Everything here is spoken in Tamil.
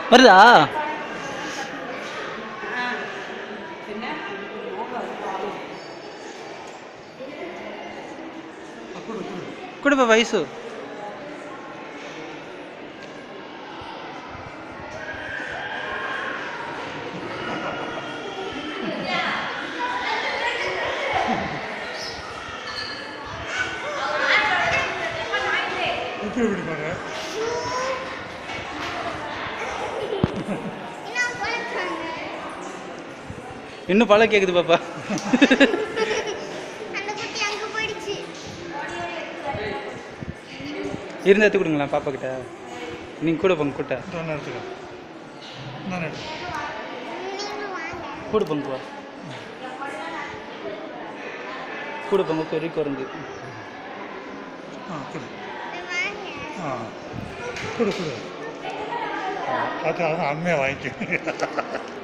வருதா கொடுப்பா வயசு எப்படி பிடிப்பாங்க இன்னும் பல கேக்குது பாப்பா அந்த குட்டி அங்க போயிடுச்சு இருந்து எடுத்து கொடுங்களேன் பாப்பா கிட்ட நீங்கள் கூட போங்க கூட்ட நான் எடுத்துக்கோ நான் எடுத்து நீங்களும் வாங்க கூட போங்க வா கூட போங்க பெரிய குரங்கு ஆ கொடு வாங்க ஆ கொடு கொடு பார்த்து அதான் அம்மையாக வாங்கிக்க